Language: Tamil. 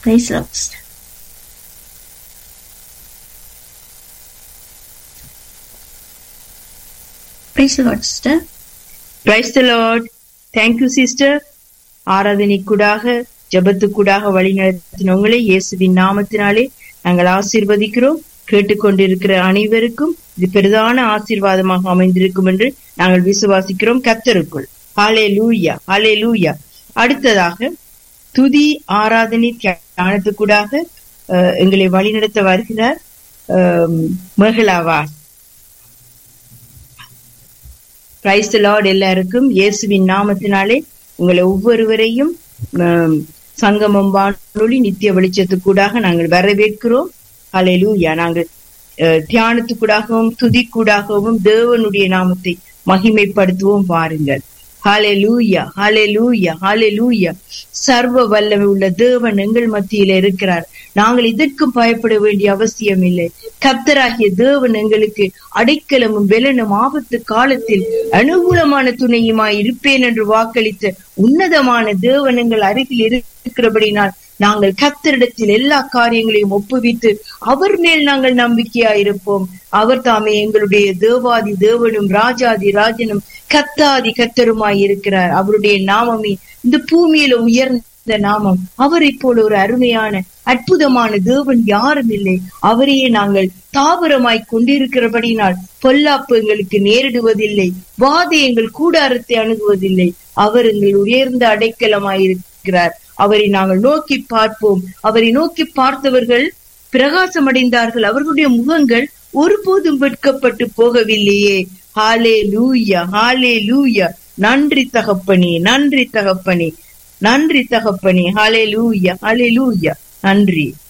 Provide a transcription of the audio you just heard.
Praise the Lord. sister. Praise the Lord, sister. Praise the Lord thank you sister ஆராதனைக்கூடாக ஜபத்துக்கூடாக வழி நடத்தினவங்களை இயேசுவின் நாமத்தினாலே நாங்கள் ஆசீர்வதிக்கிறோம் கேட்டுக்கொண்டிருக்கிற அனைவருக்கும் இது பெரிதான ஆசீர்வாதமாக அமைந்திருக்கும் என்று நாங்கள் விசுவாசிக்கிறோம் கத்தருக்குள் ஹாலே லூயா ஹாலே லூயா அடுத்ததாக துதி ஆராதனை தியானத்துக்கூடாக அஹ், எங்களை வழிநடத்த வருகிறார் அஹ், மகிழாவாஸ் பிரைஸ் லார்ட் எல்லாருக்கும் இயேசுவின் நாமத்தினாலே உங்களை ஒவ்வொருவரையும் ஆம், சங்கமம் வானொலி நித்திய வெளிச்சத்துக்கூடாக நாங்கள் வரவேற்கிறோம் ஹalleluya நாங்கள் அஹ், தியானத்துக்கூடாகவும் துதிக்கூடாகவும் தேவனுடைய நாமத்தை மகிமைப்படுத்துவோம் வாருங்கள் ஹalleluya ஹalleluya ஹalleluya சர்வ வல்லமை உள்ள தேவன் எங்கள் மத்தியில இருக்கிறார் நாங்கள் இதற்கும் பயப்பட வேண்டிய அவசியம் இல்லை கர்த்தராகிய தேவன் எங்களுக்கு அடைக்கலமும் வெலனும் ஆபத்து காலத்தில் அனுகூலமான துணையுமாய் இருப்பேன் என்று வாக்களித்த உன்னதமான தேவன் எங்கள் அருகில் இருக்கிறபடினால் நாங்கள் கத்தரிடத்தில் எல்லா காரியங்களையும் ஒப்புவித்து அவர் மேல் நாங்கள் நம்பிக்கையாயிருப்போம் அவர் தாமே எங்களுடைய தேவாதி தேவனும் ராஜாதி ராஜனும் கத்தாதி கத்தருமாய் இருக்கிறார் அவருடைய நாமமே இந்த பூமியில உயர்ந்த நாமம் அவரை போல ஒரு அருமையான அற்புதமான தேவன் யாரும் இல்லை அவரையே நாங்கள் தாவரமாய் கொண்டிருக்கிறபடினால் பொல்லாப்பு எங்களுக்கு நேரிடுவதில்லை வாதை எங்கள் கூடாரத்தை அணுகுவதில்லை அவர் எங்கள் உயர்ந்த அடைக்கலமாயிருக்கிறார் அவரை நாங்கள் நோக்கி பார்ப்போம் அவரை நோக்கி பார்த்தவர்கள் பிரகாசம் அடைந்தார்கள் அவர்களுடைய முகங்கள் ஒருபோதும் வெட்கப்பட்டு போகவில்லையே ஹாலே லூயா ஹாலே லூயா நன்றி தகப்பனே நன்றி தகப்பனே நன்றி தகப்பனே ஹாலே லூயா ஹாலே லூயா நன்றி